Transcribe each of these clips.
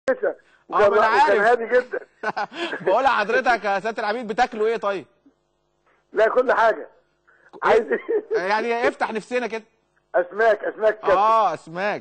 كويسه ما أنا وكان عارف. وكان هادي جدا بقول لحضرتك يا سياده العميد بتاكلوا ايه طيب؟ لا كل حاجه عايز يعني افتح نفسنا كده اسماك اسماك كابتن اه اسماك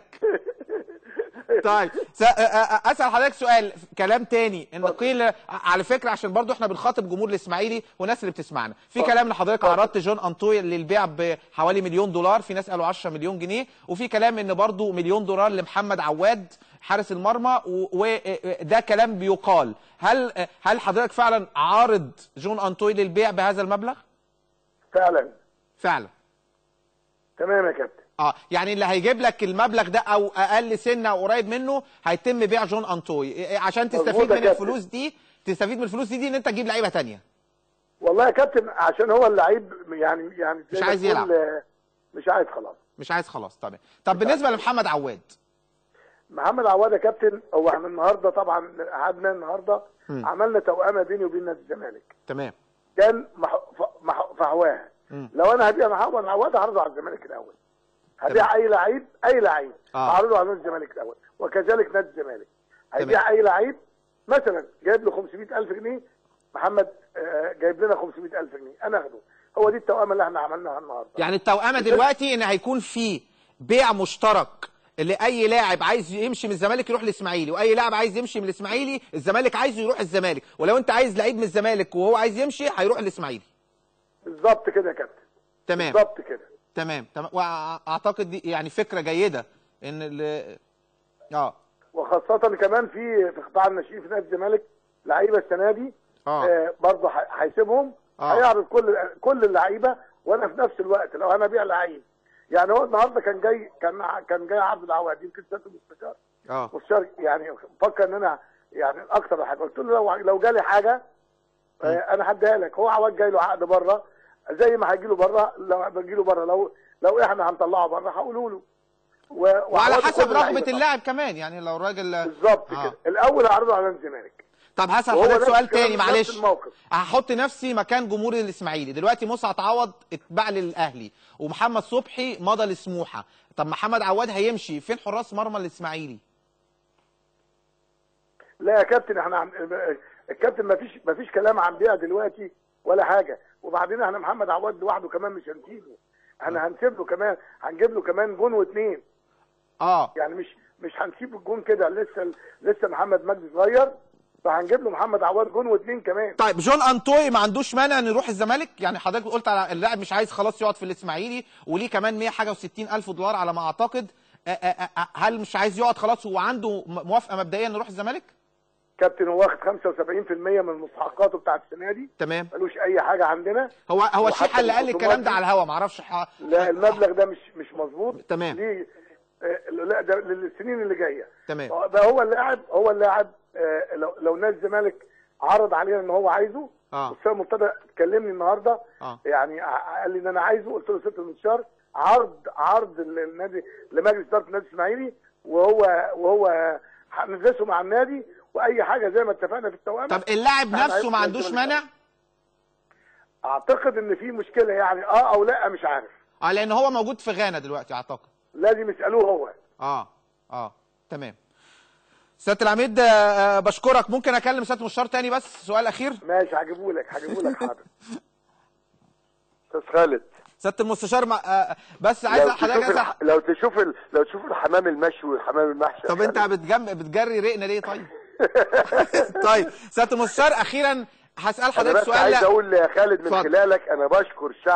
طيب س- أ- أ- اسال حضرتك سؤال كلام تاني ان قيل على فكره عشان برضو احنا بنخاطب جمهور الاسماعيلي والناس اللي بتسمعنا في كلام لحضرتك عرضت جون انطوي للبيع بحوالي مليون دولار في ناس قالوا 10 مليون جنيه وفي كلام ان برضو مليون دولار لمحمد عواد حارس المرمى وده كلام بيقال هل هل حضرتك فعلا عارض جون انطوي للبيع بهذا المبلغ فعلا فعلا تمام يا كابتن اه يعني اللي هيجيب لك المبلغ ده او اقل سنه او قريب منه هيتم بيع جون انطوي إيه- عشان مظبوط تستفيد يا من كابتن. الفلوس دي تستفيد من الفلوس دي, دي ان انت تجيب لعيبه تانية والله يا كابتن عشان هو اللعيب يعني يعني زي مش ما عايز تقول، يلعب. آه، مش عايز خلاص مش عايز خلاص طبعا طب بالنسبه لمحمد عواد محمد عواد يا كابتن هو احنا النهارده طبعا قعدنا النهارده مم. عملنا توأمه بيني وبين نادي الزمالك تمام كان مح... ف- مح... فهواها مم. لو انا هبيع محمد عواد هعرضه على الزمالك الاول هبيع اي لعيب اي لعيب آه. هعرضه على نادي الزمالك الاول وكذلك نادي الزمالك هيبيع تمام. اي لعيب مثلا جايب له 500000 جنيه محمد آه، جايب لنا 500000 جنيه انا اخده هو دي التوأمه اللي احنا عملناها النهارده يعني التوأمه دلوقتي ان هيكون في بيع مشترك اللي اي لاعب عايز يمشي من الزمالك يروح الاسماعيلي واي لاعب عايز يمشي من الاسماعيلي الزمالك عايزه يروح الزمالك ولو انت عايز لعيب من الزمالك وهو عايز يمشي هيروح الاسماعيلي بالظبط كده يا كابتن تمام بالظبط كده تمام تمام واعتقد دي يعني فكره جيده ان ال- اه وخاصة كمان في في قطاع الناشئين في نادي الزمالك لعيبة السنة دي اه آه برضه ح- هيسيبهم آه. هيعرض كل كل اللعيبه وانا في نفس الوقت لو انا ابيع لعيب يعني هو النهارده كان جاي كان كان جاي عرض العواد يمكن سياده المستشار اه مستشار يعني فكر ان انا يعني اكتر حاجه قلت له لو لو جالي حاجه آه انا هديها لك هو عواد جاي له عقد بره زي ما هيجي له بره لو بيجي له بره لو لو احنا هنطلعه بره هقوله له و- وعلى وعواد حسب كل اللعيبة رغبه طبعاً. اللاعب كمان يعني لو الراجل بالظبط آه. كده الاول اعرضه على الزمالك طب هسأل وهو حضرتك نفس سؤال الكلام تاني نفس معلش الموقف. هحط نفسي مكان جمهور الاسماعيلي دلوقتي مسعد عوض اتباع للاهلي ومحمد صبحي مضى لسموحه طب محمد عواد هيمشي فين حراس مرمى الاسماعيلي لا يا كابتن احنا عم... الكابتن ما فيش ما فيش كلام عن بيع دلوقتي ولا حاجه وبعدين احنا محمد عواد لوحده كمان مش هنسيبه احنا هنسيب له كمان هنجيب له كمان جون واثنين اه يعني مش مش هنسيب الجون كده لسه لسه محمد مجدي صغير فهنجيب له محمد عواد جون واثنين كمان طيب جون انطوي ما عندوش مانع انه يروح الزمالك يعني حضرتك قلت على اللاعب مش عايز خلاص يقعد في الاسماعيلي وليه كمان 100 حاجه و60 الف دولار على ما اعتقد آه، آه، آه، هل مش عايز يقعد خلاص هو عنده م- موافقه مبدئيا انه يروح الزمالك كابتن هو واخد 75% من مستحقاته بتاعت السنه دي تمام ملوش اي حاجه عندنا هو هو وحتى الشيحه اللي قال لي الكلام ده الخصومات على الهوا ما اعرفش ح- لا المبلغ ده مش مش مظبوط تمام. ليه آه، لا ده للسنين اللي جايه تمام ده هو اللاعب هو اللاعب آه، لو لو نادي الزمالك عرض علينا ان هو عايزه اه الاستاذ مرتضى كلمني النهارده اه يعني ع- قال لي ان انا عايزه قلت له ست المستشار عرض عرض ال- النادي لمجلس اداره النادي الاسماعيلي وهو وهو هندرسه مع النادي واي حاجه زي ما اتفقنا في التوأمه طب اللاعب إحنا نفسه ما عايزين عندوش الزمالك. مانع اعتقد ان في مشكله يعني اه او لا مش عارف اه لان هو موجود في غانا دلوقتي اعتقد لازم يسالوه هو اه اه تمام سياده العميد آه، آه، بشكرك ممكن اكلم سياده المستشار تاني بس سؤال اخير ماشي هجيبه لك هجيبه لك حاضر استاذ خالد سياده المستشار ما آه، بس عايز لو حضرتك تشوف اسال الح... لو تشوف ال... لو تشوف الحمام المشوي والحمام المحشي طب انت بتجم... بتجري رقنا ليه طيب طيب سياده المستشار اخيرا هسال انا حضرتك بس سؤال عايز لا- اقول يا خالد من اتفضل. خلالك انا بشكر الشعب